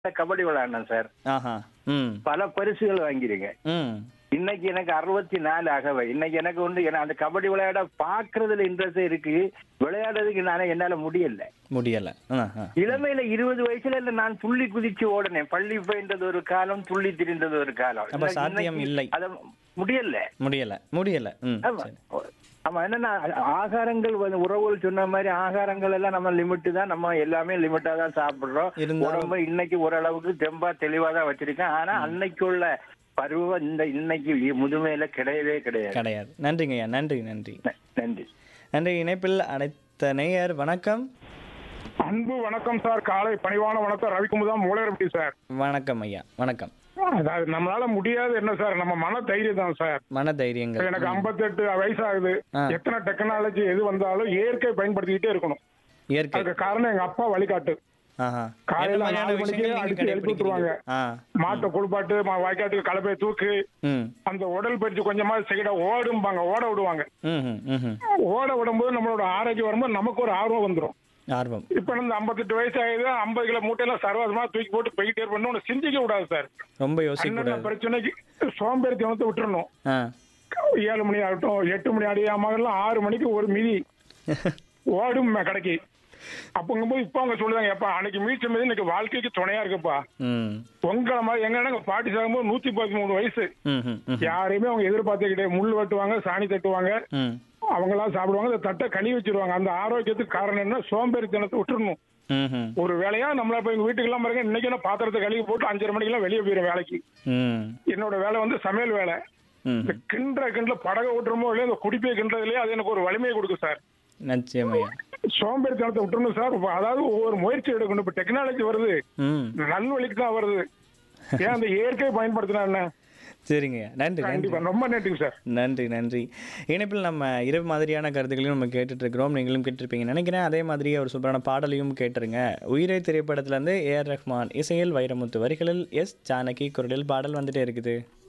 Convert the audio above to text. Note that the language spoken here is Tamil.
கபடி விளையாடினேன் சார் ஆஹா ம் பல பரிசுகள் வாங்கியிருக்கேன் ம் இன்னைக்கு எனக்கு அறுபத்தி நாலு ஆகவே இன்னைக்கு எனக்கு வந்து என்ன அந்த கபடி விளையாட பாக்குறதுல இன்ட்ரெஸ்ட் இருக்கு விளையாடுறதுக்கு நானே என்னால முடியல முடியல ஆ ஆ இளமையில இருபது வயசுல இல்ல நான் துள்ளி குதிச்சு ஓடினேன் பள்ளி போயின்றது ஒரு காலம் துள்ளி திரிந்தது ஒரு காலம் அப்ப இன்னைக்கு- சாத்தியம் இல்லை. அத முடியல முடியல முடியல ம் ஆமா. சரி ஆமா என்னன்னா ஆகாரங்கள் வந்து உறவுகள் சொன்ன மாதிரி ஆகாரங்கள் எல்லாம் நம்ம லிமிட் தான் நம்ம எல்லாமே லிமிட்டா தான் சாப்பிடுறோம் இருந்தாலும்- உடம்பு இன்னைக்கு ஓரளவுக்கு தெம்பா தெளிவா தான் வச்சிருக்கேன் ஆனா அன்னைக்கு உள்ள பருவம் இந்த இன்னைக்கு முதுமையில கிடையவே கிடையாது கிடையாது நன்றிங்க ஐயா நன்றி நன்றி ந- நன்றி நன்றி இணைப்பில் அனைத்த நேயர் வணக்கம் அன்பு வணக்கம் சார் காலை பணிவான வணக்கம் ரவிக்குமுதான் மூலரப்பட்டி சார் வணக்கம் ஐயா வணக்கம் அதாவது நம்மளால முடியாது என்ன சார் நம்ம மன தைரியம் தான் சார் மன தைரியங்கள் எனக்கு 58 வயசாகுது ஆ. எத்தனை டெக்னாலஜி எது வந்தாலும் இயற்கை பயன்படுத்திக்கிட்டே இருக்கணும் இயற்கை அதுக்கு காரணம் எங்க அப்பா வழிகாட்டு ஆஹா காலையில என்ன மாதிரியான நாலு மணிக்கு விஷயங்கள் நீங்க அடிச்சு எழுப்பி விட்டுருவாங்க. கடைபிடிக்கிறீங்க? ஆ மாட்டை குளிப்பாட்டு மா- வாய்க்காட்டுக்கு கலப்பையை தூக்கு ம் அந்த உடல் பயிற்சி கொஞ்சமா செய்ய ஓடும்பாங்க ஓட விடுவாங்க ம் ம், ம் ம் ஓட விடும்போது நம்மளோட ஆரோக்கியம் வரும்போது நமக்கு ஒரு ஆர்வம் வந்துடும் ஆர்வம் இப்ப இந்த 58 வயசு ஆகுது ஐம்பது கிலோ மூட்டையெல்லாம் சர்வாசமா தூக்கி போட்டு போய்கிட்டே இருக்கணும் ஒண்ணு சிந்திக்க கூடாது சார் ரொம்ப யோசிக்க அண்ணன் கூடாது பிரச்சனைக்கு சோம்பேறித்தை வந்து விட்டுறணும் ஆ ஏழு மணி ஆகட்டும் எட்டு மணி அடியாமலாம் ஆறு மணிக்கு ஒரு மிதி ஓடும் கடைக்கு அப்பங்கும்போது இப்ப அவங்க சொல்லுவாங்க எப்பா அன்னைக்கு மீச்ச மீது இன்னைக்கு வாழ்க்கைக்கு துணையா இருக்குப்பா ம் உங்களை மாதிரி எங்க அண்ணங்க பாட்டி சாகும்போது நூத்தி பதிமூணு வயசு ம் ம் ம் யாரையுமே அவங்க எதிர்பார்த்து கிடையாது முள் வெட்டுவாங்க சாணி தட்டுவாங்க ம் அவங்களாம் சாப்பிடுவாங்க அந்த தட்டை கழுவி வச்சிருவாங்க அந்த ஆரோக்கியத்துக்கு காரணம் என்ன சோம்பேறித்தனத்தை விட்டுறணும் ம் ம் ஒரு வேலையா நம்மள இப்ப எங்க வீட்டுக்கு எல்லாம் பாருங்க இன்னைக்கு நான் பாத்திரத்தை கழுவி போட்டு அஞ்சரை மணிக்கெல்லாம் வெளியே போயிடும் வேலைக்கு ம் என்னோட வேலை வந்து சமையல் வேலை ம் இந்த கிண்டுற கிண்டுல படகை விட்டுறமோ இல்லையா இந்த குடிப்பை கிண்டுறதுலயே அது எனக்கு ஒரு வலிமையை கொடுக்கும் சார் நிச்சயம் ஐயா சோம்பேறித்தனத்தை விட்டுறணும் சார் இப்ப அதாவது ஒவ்வொரு முயற்சி எடுக்கணும் இப்ப டெக்னாலஜி வருது ம் நல்வழிக்கு தான் வருது ஏன் அந்த இயற்கை பயன்படுத்தினா என்ன சரிங்க ஐயா. நன்றி நன்றி கண்டிப்பா ரொம்ப நன்றிங்க சார் நன்றி நன்றி இணைப்பில் நம்ம இரு மாதிரியான கருத்துக்களையும் நம்ம கேட்டுட்டு இருக்கிறோம் நீங்களும் கேட்டிருப்பீங்கன்னு நினைக்கிறேன் அதே மாதிரியே ஒரு சூப்பரான பாடலையும் கேட்டுருங்க உயிரை திரைப்படத்திலேருந்து ஏஆர் ரஹ்மான் இசையில் வைரமுத்து வரிகளில் எஸ் ஜானகி குரலில் பாடல் வந்துட்டே இருக்குது